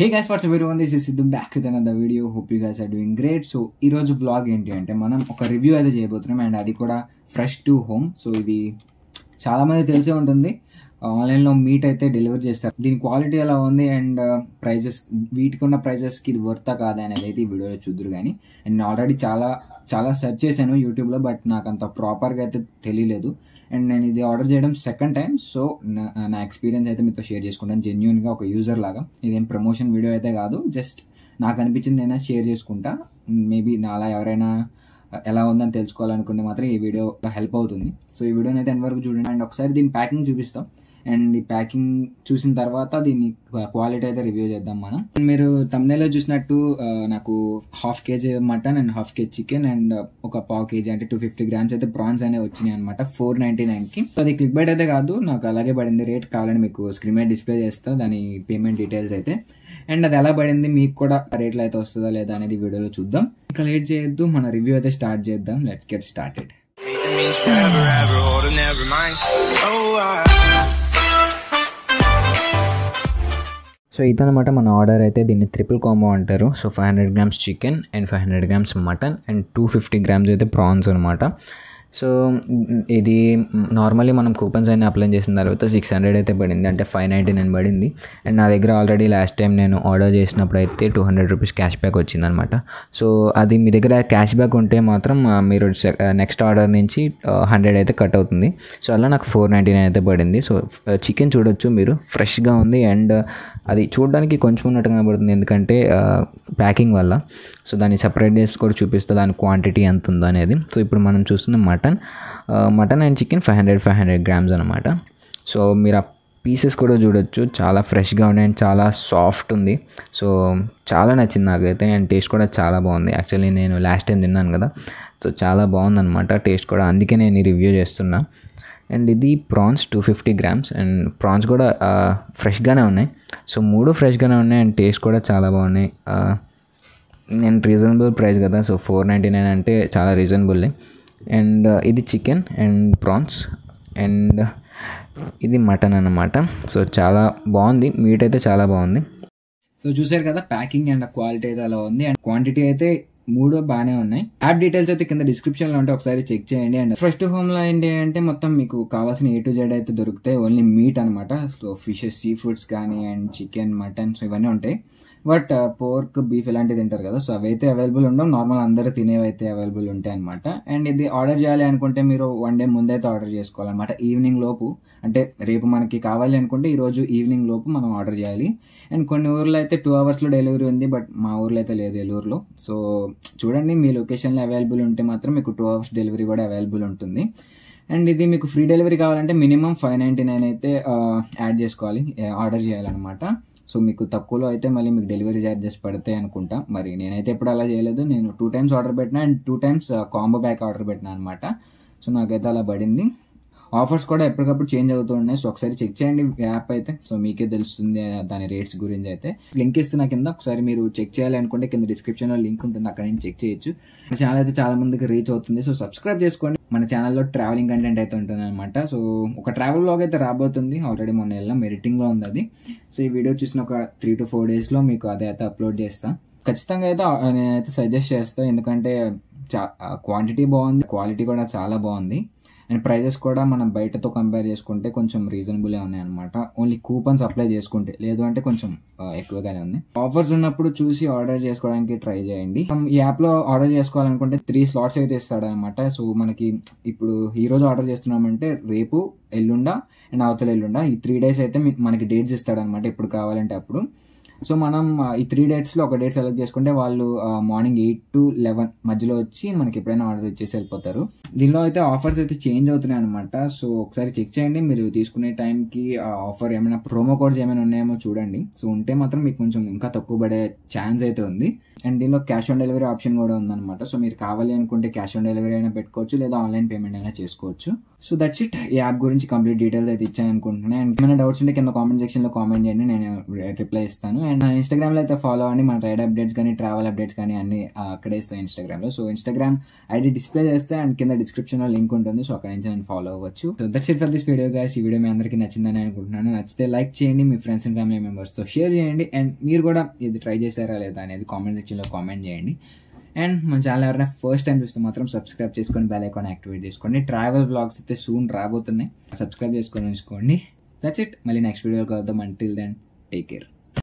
Hey guys what's everyone this is Siddhu back with another video hope you guys are doing great so ఈ రోజు vlog ఏంటి అంటే మనం ఒక రివ్యూ అయితే చేయబోతున్నాం అండ్ అది కూడా ఫ్రెష్ టు హోమ్ సో ఇది చాలా మంది తెలిసే ఉంటుంది ఆన్లైన్లో మీట్ అయితే డెలివర్ చేస్తారు దీని క్వాలిటీ ఎలా ఉంది అండ్ ప్రైజెస్ వీటికి ఉన్న ప్రైజెస్కి ఇది వర్తా కాదా అనేది అయితే ఈ వీడియోలో చూద్దరు కానీ అండ్ నేను ఆల్రెడీ చాలా చాలా సెర్చ్ చేశాను యూట్యూబ్లో బట్ నాకు అంత ప్రాపర్గా అయితే తెలియలేదు అండ్ నేను ఇది ఆర్డర్ చేయడం సెకండ్ టైం సో నా ఎక్స్పీరియన్స్ అయితే మీతో షేర్ చేసుకుంటాను జెన్యున్గా ఒక యూజర్ లాగా ఇదేం ప్రమోషన్ వీడియో అయితే కాదు జస్ట్ నాకు అనిపించింది నేను షేర్ చేసుకుంటా మేబీ నాలా ఎవరైనా ఎలా ఉందని తెలుసుకోవాలనుకుంటే మాత్రం ఈ వీడియో హెల్ప్ అవుతుంది సో ఈ వీడియోని అయితే ఎంతవరకు చూడండి అండ్ ఒకసారి దీని ప్యాకింగ్ చూపిస్తాం అండ్ ఈ ప్యాకింగ్ చూసిన తర్వాత దీని క్వాలిటీ అయితే రివ్యూ చేద్దాం మనం మీరు తమిళలో చూసినట్టు ఆ, నాకు half KG mutton and half KG chicken and ఒక పావు కేజీ అంటే టూ ఫిఫ్టీ గ్రామ్స్ అయితే ప్రాన్స్ అనేవి వచ్చినాయి అనమాట ఫోర్ నైన్టీ నైన్ కి సో అది క్లిక్ బైట్ అయితే కాదు నాకు అలాగే పడింది రేట్ కావాలని మీకు స్క్రీన్ మీద డిస్ప్లే చేస్తా దాని పేమెంట్ డీటెయిల్స్ అయితే అండ్ అది ఎలా పడింది మీకు కూడా రేట్లో అయితే వస్తుందా లేదా అనేది వీడియోలో చూద్దాం ఇంకా లేట్ చేయొద్దు మన రివ్యూ అయితే స్టార్ట్ చేద్దాం let's get started It means forever, ever, or to never mind. Oh, I. So ఇదనమాట మన ఆర్డర్ అయితే దీన్ని ట్రిపుల్ కాంబో అంటారు so five hundred grams chicken and five hundred grams mutton and two fifty grams అయితే prawns అనమాట so ఇది normally మనం coupons అన్ని అప్లై చేసిన తర్వాత సిక్స్ హండ్రెడ్ అయితే పడింది అంటే ఫైవ్ నైంటీ నైన్ పడింది అండ్ నా దగ్గర ఆల్రెడీ లాస్ట్ టైం నేను ఆర్డర్ చేసినప్పుడు అయితే two hundred rupees cash back వచ్చిందనమాట సో అది మీ దగ్గర క్యాష్ బ్యాక్ ఉంటే మాత్రం ఆ, మీరు నెక్స్ట్ ఆర్డర్ నుంచి హండ్రెడ్ అయితే కట్ అవుతుంది సో అలా నాకు ఫోర్ నైంటీ నైన్ అయితే పడింది సో చికెన్ చూడొచ్చు మీరు ఫ్రెష్గా ఉంది అండ్ అది చూడడానికి కొంచెం ఉన్నట్టు కనబడుతుంది ఎందుకంటే ప్యాకింగ్ వల్ల సో దాన్ని సపరేట్ చేసి కూడా చూపిస్తే దాని క్వాంటిటీ ఎంత ఉందో అనేది సో ఇప్పుడు మనం చూస్తున్న mutton mutton and chicken five hundred five hundred grams అనమాట సో మీరు ఆ పీసెస్ కూడా చూడొచ్చు చాలా ఫ్రెష్గా ఉన్నాయి అండ్ చాలా సాఫ్ట్ ఉంది సో చాలా నచ్చింది నాకైతే అండ్ టేస్ట్ కూడా చాలా బాగుంది యాక్చువల్లీ నేను లాస్ట్ టైం తిన్నాను కదా సో చాలా బాగుందన్నమాట టేస్ట్ కూడా అందుకే నేను ఈ రివ్యూ చేస్తున్నా అండ్ ఇది prawns two fifty grams and prawns కూడా ఫ్రెష్గానే ఉన్నాయి సో మూడు ఫ్రెష్గానే ఉన్నాయి అండ్ టేస్ట్ కూడా చాలా బాగున్నాయి ఆ, నేను రీజనబుల్ ప్రైస్ కదా సో ఫోర్ నైంటీ నైన్ అంటే చాలా రీజనబుల్లే అండ్ ఇది చికెన్ అండ్ ప్రాన్స్ అండ్ ఇది మటన్ అన్నమాట సో చాలా బాగుంది మీట్ అయితే చాలా బాగుంది సో చూసారు కదా ప్యాకింగ్ అండ్ క్వాలిటీ అయితే అలా ఉంది అండ్ క్వాంటిటీ అయితే మూడు బాగానే ఉన్నాయి యాప్ డీటెయిల్స్ అయితే కింద డిస్క్రిప్షన్ లో ఉంటే ఒకసారి చెక్ చేయండి అండ్ ఫస్ట్ హోమ్ లో ఏంటి అంటే మొత్తం మీకు కావాల్సిన ఏ టు జెడ్ అయితే దొరుకుతాయి ఓన్లీ మీట్ అనమాట సో ఫిషెస్ సీ ఫుడ్స్ కానీ అండ్ చికెన్ మటన్ సో ఇవన్నీ ఉంటాయి బట్ పోర్క్ బీఫ్ ఇలాంటివి తింటారు కదా సో అవైతే అవైలబుల్ ఉండవు నార్మల్ అందరూ తినేవి అయితే అవైలబుల్ ఉంటాయి అనమాట అండ్ ఇది ఆర్డర్ చేయాలి అనుకుంటే మీరు వన్ డే ముందైతే ఆర్డర్ చేసుకోవాలన్నమాట ఈవినింగ్ లోపు అంటే రేపు మనకి కావాలి అనుకుంటే ఈ రోజు ఈవినింగ్ లోపు మనం ఆర్డర్ చేయాలి అండ్ కొన్ని ఊర్లో అయితే టూ అవర్స్లో డెలివరీ ఉంది బట్ మా ఊర్లో అయితే లేదు ఏలూరులో సో చూడండి మీ లొకేషన్లో అవైలబుల్ ఉంటే మాత్రం మీకు టూ అవర్స్ డెలివరీ కూడా అవైలబుల్ ఉంటుంది అండ్ ఇది మీకు ఫ్రీ డెలివరీ కావాలంటే మినిమం ఫైవ్ నైంటీ నైన్ అయితే యాడ్ చేసుకోవాలి ఆర్డర్ చేయాలన్నమాట సో మీకు తక్కువలో అయితే మళ్ళీ మీకు డెలివరీ ఛార్జెస్ పడతాయి అనుకుంటా మరి నేనైతే ఎప్పుడు అలా చేయలేదు నేను టూ టైమ్స్ ఆర్డర్ పెట్టినా and two times combo back order పెట్టినా అనమాట సో నాకైతే అలా పడింది ఆఫర్స్ కూడా ఎప్పటికప్పుడు చేంజ్ అవుతూ ఉన్నాయి సో ఒకసారి చెక్ చేయండి యాప్ అయితే సో మీకే తెలుస్తుంది ఆ, దాని రేట్స్ గురించి అయితే లింక్ ఇస్తున్నా కింద ఒకసారి మీరు చెక్ చేయాలి అనుకుంటే కింద డిస్క్రిప్షన్ లో లింక్ ఉంటుంది అక్కడ నుంచి చెక్ చేయొచ్చు మన ఛానల్ అయితే చాలా మందికి రీచ్ అవుతుంది సో సబ్స్క్రైబ్ చేసుకోండి మన ఛానల్లో ట్రావెలింగ్ కంటెంట్ అయితే ఉంటుంది అనమాట సో ఒక ట్రావెల్ బ్లాగ్ అయితే రాబోతుంది ఆల్రెడీ మొన్న వెళ్ళాం మెరిటింగ్ లో ఉంది అది సో ఈ వీడియో చూసిన ఒక త్రీ టు ఫోర్ డేస్ లో మీకు అదే అయితే అప్లోడ్ చేస్తాను ఖచ్చితంగా అయితే ఆ, నేనైతే సజెస్ట్ చేస్తాను ఎందుకంటే క్వాంటిటీ బాగుంది క్వాలిటీ కూడా చాలా బాగుంది అండ్ ప్రైజెస్ కూడా మనం బయటతో కంపేర్ చేసుకుంటే కొంచెం రీజనబుల్ ఉన్నాయి అనమాట ఓన్లీ కూపన్స్ అప్లై చేసుకుంటే లేదు అంటే కొంచెం ఆ, ఎక్కువగానే ఉంది ఆఫర్స్ ఉన్నప్పుడు చూసి ఆర్డర్ చేసుకోవడానికి ట్రై చేయండి మనం ఈ యాప్ లో ఆర్డర్ చేసుకోవాలనుకుంటే త్రీ స్లాట్స్ అయితే ఇస్తాడు అనమాట సో మనకి ఇప్పుడు ఈ రోజు ఆర్డర్ చేస్తున్నామంటే రేపు ఎల్లుండ అండ్ అవతల ఎల్లుండ ఈ త్రీ డేస్ అయితే మీ- మనకి డేట్స్ ఇస్తాడు అనమాట ఎప్పుడు కావాలంటే అప్పుడు సో మనం ఆ, ఈ త్రీ డేట్స్ లో ఒక డేట్ సెలెక్ట్ చేసుకుంటే వాళ్ళు మార్నింగ్ ఎయిట్ టు లెవెన్ మధ్యలో వచ్చి మనకి ఎప్పుడైనా ఆర్డర్ ఇచ్చేసి వెళ్ళిపోతారు దీనిలో అయితే ఆఫర్స్ అయితే చేంజ్ అవుతున్నాయి అనమాట సో ఒకసారి చెక్ చేయండి మీరు తీసుకునే టైంకి ఆ ఆఫర్ ఏమైనా ప్రోమో కోడ్స్ ఏమైనా ఉన్నాయేమో చూడండి సో ఉంటే మాత్రం మీకు కొంచెం ఇంకా తక్కువ పడే ఛాన్స్ అయితే ఉంది అండ్ దీనిలో క్యాష్ ఆన్ డెలివరీ ఆప్షన్ కూడా ఉందన్నమాట సో మీరు కావాలి అనుకుంటే క్యాష్ ఆన్ డెలివరీ అయినా పెట్టుకోవచ్చు లేదా ఆన్లైన్ పేమెంట్ అయినా చేసుకోవచ్చు సో దట్స్ ఇట్ ఈ యాప్ గురించి కంప్లీట్ డీటెయిల్స్ అయితే ఇచ్చాను అనుకుంటున్నాను అండ్ ఏమైనా డౌట్స్ ఉంటే కింద కామెంట్ సెక్షన్ లో కామెంట్ చేయండి నేను రిప్లై ఇస్తాను అండ్ ఇన్స్టాగ్రామ్ లో అయితే ఫాలో అవ్వండి మన రైడ్ అప్డేట్స్ కానీ ట్రావెల్ అప్డేట్స్ కానీ అన్ని ఆ, అక్కడే ఇస్తాను ఇన్స్టాగ్రామ్ లో సో ఇన్స్టాగ్రామ్ ఐడి డిస్ప్లే చేస్తే అండ్ కింద డిస్క్రిప్షన్ లో లింక్ ఉంటుంది సో అక్కడ నుంచి నేను ఫాలో అవ్వచ్చు so that's it for this video guys ఈ వీడియో మీ అందరికీ నచ్చిందని అనుకుంటున్నాను నచ్చితే లైక్ చేయండి మీ ఫ్రెండ్స్ అండ్ ఫ్యామిలీ మెంబర్స్ తో షేర్ చేయండి అండ్ మీరు కూడా ఇది ట్రై చేశారా లేదా అనేది కామెంట్ సెక్షన్ లో కామెంట్ చేయండి అండ్ మన ఛానల్ ఎవరైనా ఫస్ట్ టైం చూస్తే మాత్రం సబ్స్క్రైబ్ చేసుకొని బెల్ ఐకాన్ యాక్టివేట్ చేసుకోండి ట్రావెల్ వ్లాగ్స్ అయితే సూన్ రాబోతున్నాయి సబ్స్క్రైబ్ చేసుకొని ఉంచుకోండి దట్స్ ఇట్ మళ్ళీ నెక్స్ట్ వీడియో కలుద్దాం అంటిల్ దెన్ టేక్ కేర్